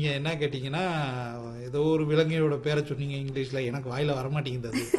நீங்க என்ன கேட்டீங்கன்னா ஏதோ ஒரு விலங்கையோட பேரை சொன்னீங்க இங்கிலீஷ்ல எனக்கு வாயில வரமாட்டேங்குது அது.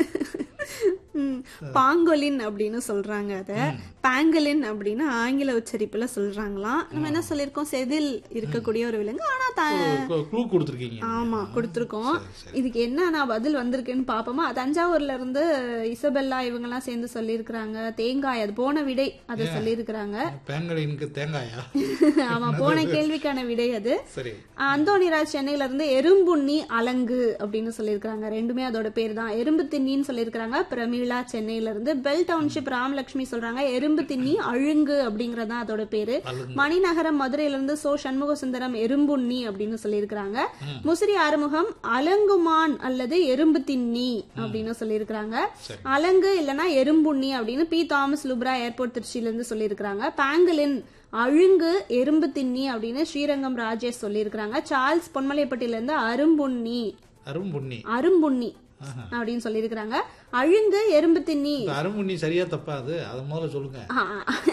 ம், பாங்கோலின் அப்படின்னு சொல்றாங்க அத பாங்கலின் அப்படின்னு ஆங்கில உச்சரிப்புல சொல்றாங்களாம் நம்ம என்ன சொல்லியிருக்கோம் செதில் இருக்கக்கூடிய ஒரு விலங்கு ஆனா த- ஒரு க்ளூ கொடுத்துருக்கீங்க ஆமா கொடுத்துருக்கோம் இதுக்கு என்ன நான் பதில் வந்திருக்குன்னு பாப்போமா தஞ்சாவூர்ல இருந்து இசபெல்லா இவங்க எல்லாம் சேர்ந்து சொல்லியிருக்கிறாங்க தேங்காய் அது போன விடை அதை சொல்லியிருக்கிறாங்க பேங்கலினுக்கு தேங்காயா ஆமா போன கேள்விக்கான விடை அது சரி அந்தோனிராஜ் சென்னையில இருந்து எறும்புண்ணி அலங்கு அப்படின்னு சொல்லியிருக்காங்க ரெண்டுமே அதோட பேர் தான் எறும்பு திண்ணின்னு சொல்லியிருக்காங்க பிரமிளா சென்னையில இருந்து பெல் டவுன்ஷிப் ராமலட்சுமி சொல்றாங்க எறும்பு திண்ணி அழுங்கு அப்படிங்கறதா அதோட பேரு மணிநகரம் மதுரையில இருந்து சோ சண்முக சுந்தரம் எறும்புண்ணி அப்படின்னு சொல்லியிருக்காங்க முசிறி ஆறுமுகம் அலங்குமான் அல்லது எறும்பு திண்ணி அப்படின்னு சொல்லியிருக்காங்க அலங்கு இல்லனா எறும்புண்ணி அப்படின்னு பி தாமஸ் லுப்ரா ஏர்போர்ட் திருச்சியில இருந்து சொல்லியிருக்காங்க பாங்கலின் அழுங்கு எறும்பு திண்ணி அப்படின்னு ஸ்ரீரங்கம் ராஜேஷ் சொல்லியிருக்காங்க சார்ல்ஸ் பொன்மலைப்பட்டியில இருந்து அரும்புண்ணி அரும்புண்ணி அரும்புண்ணி அப்படின்னு சொல்லியிருக்காங்க அழுங்கு எறும்பு திண்ணி இந்த அரும்புண்ணி சரியா தப்பா அது அதை முதல்ல சொல்லுங்க ஆ,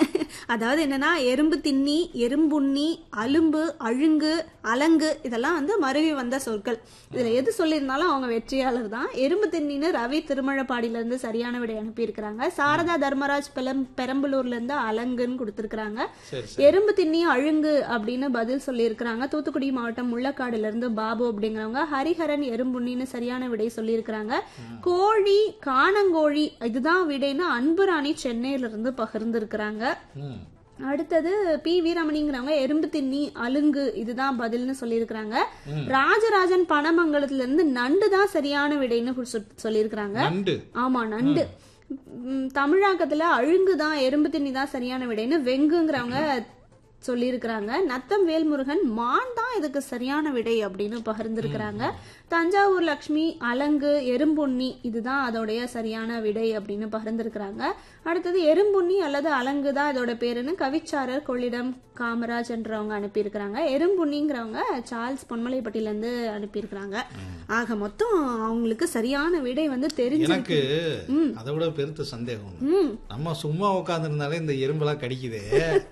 அதாவது என்னன்னா எறும்பு திண்ணி எறும்புண்ணி அலும்பு அழுங்கு அலங்கு இதெல்லாம் வந்து மருவி வந்த சொற்கள் இதுல எது சொல்லியிருந்தாலும் அவங்க வெற்றியாளர் தான் எறும்பு திண்ணின்னு ரவி திருமழப்பாடியில இருந்து சரியான விடை அனுப்பியிருக்கிறாங்க சாரதா தர்மராஜ் பெலம் பெரம்பலூர்ல இருந்து அலங்குன்னு கொடுத்திருக்கிறாங்க சரி சரி எறும்பு திண்ணி அழுங்கு அப்படின்னு பதில் சொல்லியிருக்கிறாங்க தூத்துக்குடி மாவட்டம் முள்ளக்காடுல இருந்து பாபு அப்படிங்கிறவங்க ஹரிஹரன் எறும்புண்ணின்னு சரியான விடை சொல்லியிருக்கிறாங்க கோழி காணங்கோழி இதுதான் விடைன்னு அன்புராணி சென்னையில இருந்து பகிர்ந்திருக்கிறாங்க ம் அடுத்தது பி வீரமணிங்கிறவங்க எறும்பு திண்ணி அலுங்கு இதுதான் பதில்னு சொல்லியிருக்கிறாங்க ராஜராஜன் பனமங்கலத்துல இருந்து நண்டு தான் சரியான விடைன்னு சொ- சொல்லியிருக்கிறாங்க நண்டு ஆமா நண்டு ம், தமிழாக்கத்துல அழுங்கு தான் எறும்பு திண்ணி தான் சரியான விடைன்னு வெங்குங்கிறவங்க சொல்லியிருக்கிறாங்க நத்தம் வேல்முருகன் மான் தான் இதுக்கு சரியான விடை அப்படின்னு பகிர்ந்திருக்கிறாங்க தஞ்சாவூர் லக்ஷ்மி அலங்கு எறும்புண்ணி இதுதான் அதோடைய சரியான விடை அப்படின்னு பகிர்ந்திருக்கிறாங்க அடுத்தது எறும்புண்ணி அல்லது அலங்கு தான் இதோட பேருன்னு கவிச்சாரர் கொள்ளிடம் காமராஜ் என்றவங்க அனுப்பியிருக்கிறாங்க எறும்புண்ணிங்கிறவங்க சார்ல்ஸ் பொன்மலைப்பட்டியில இருந்து அனுப்பியிருக்கிறாங்க ஆக மொத்தம் அவங்களுக்கு சரியான விடை வந்து தெரிஞ்சு எனக்கு அதை விட பெருத்த சந்தேகம் ஒண்ணு. ம் நம்ம சும்மா உட்காந்துருந்தாலே இந்த எறும்பெல்லாம் கடிக்குது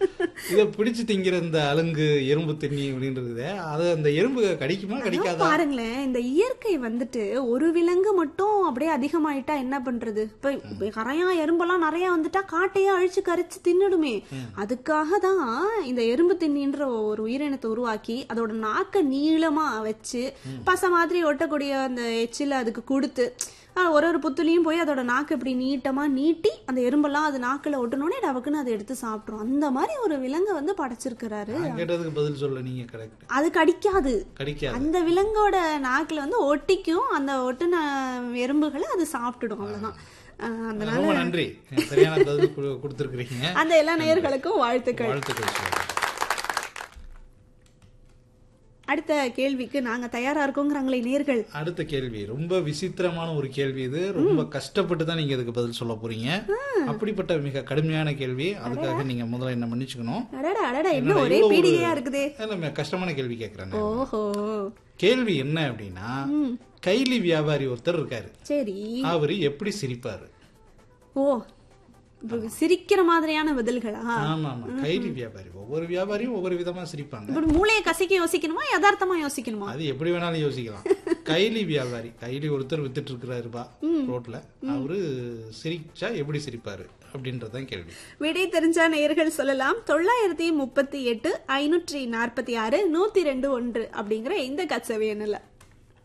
இதை பிடிச்சு திங்கிற இந்த அலுங்கு எறும்பு தண்ணி அப்படின்றது அது அந்த எறும்பு கடிக்குமா கடிக்காதா பாருங்களேன் இந்த இயற்கை வந்துட்டு ஒரு விலங்கு மட்டும் அப்படியே அதிகமாயிட்டா என்ன பண்றது இப்ப இப்ப கரையா எறும்பெல்லாம் நிறைய வந்துட்டா காட்டையே அழிச்சு கரைச்சு தின்னுடுமே அதுக்காக தான் இந்த எறும்பு தின்னின்ற ஒரு உயிரினத்தை உருவாக்கி அதோட நாக்க நீளமா வச்சு பச மாதிரி ஒட்டக்கூடிய அந்த எச்சில அதுக்கு கொடுத்து ஆஹ், ஒரு ஒரு புத்துலையும் போய் அதோட நாக்கு இப்படி நீட்டமா நீட்டி அந்த எறும்பெல்லாம் அது நாக்குல ஒட்டணுன்னே டபக்குன்னு அதை எடுத்து சாப்பிட்ரும் அந்த மாதிரி ஒரு விலங்கை வந்து படைச்சிருக்கிறாரு நான் கேட்டதுக்கு பதில் சொல்ல நீங்க கரெக்ட் அது கடிக்காது கடிக்காது அந்த விலங்கோட நாக்குல வந்து ஒட்டிக்கும் அந்த ஒட்டுன எறும்புகளை அது சாப்பிட்டுடும் அவ்வளவுதான் அஹ் அதனால ரொம்ப நன்றி சரியான பதில் கு- கொடுத்திருக்கிறீங்க அந்த எல்லா நேயர்களுக்கும் வாழ்த்துக்கள் வாழ்த்துக்கள் சொல்றேன். அடுத்த கேள்விக்கு நாங்க தயாரா இருக்கோங்கிறாங்களே நேர்கள் அடுத்த கேள்வி ரொம்ப விசித்திரமான ஒரு கேள்வி இது ரொம்ப கஷ்டப்பட்டு தான் நீங்க இதுக்கு பதில் சொல்ல போறீங்க அப்படிப்பட்ட மிக கடுமையான கேள்வி அதுக்காக நீங்க முதல்ல என்ன மன்னிச்சுக்கணும் அடடா அடடா என்ன என்னடா ஒரே இவ்வளவு ஒரு- பீடிகையா இருக்குதே இல்ல, மிக கஷ்டமான கேள்வி கேக்குறேன் நான். ஓஹோ கேள்வி என்ன அப்படின்னா கைலி வியாபாரி ஒருத்தர் இருக்காரு சரி அவரு எப்படி சிரிப்பாரு ஓ இப்ப சிரிக்கிற மாதிரியான பதில்களா ஆமா ஆமா கைலி வியாபாரி ஒவ்வொரு வியாபாரியும் ஒவ்வொரு விதமா சிரிப்பாங்க இப்படி மூளையை கசக்கி யோசிக்கணுமா யதார்த்தமா யோசிக்கணுமா அது எப்படி வேணாலும் யோசிக்கலாம் கைலி வியாபாரி கைலி ஒருத்தர் வித்துட்டு இருக்கிறாருப்பா ரோட்ல அவரு சிரிச்சா எப்படி சிரிப்பாரு அப்படின்றதுதான் கேள்வி விடை தெரிஞ்சா நேயர்கள் சொல்லலாம் தொள்ளாயிரத்தி முப்பத்தி எட்டு ஐநூற்றி நாற்பத்தி ஆறு நூத்தி ரெண்டு ஒன்று அப்படிங்கிற இந்த கச்சவை எண்ணில்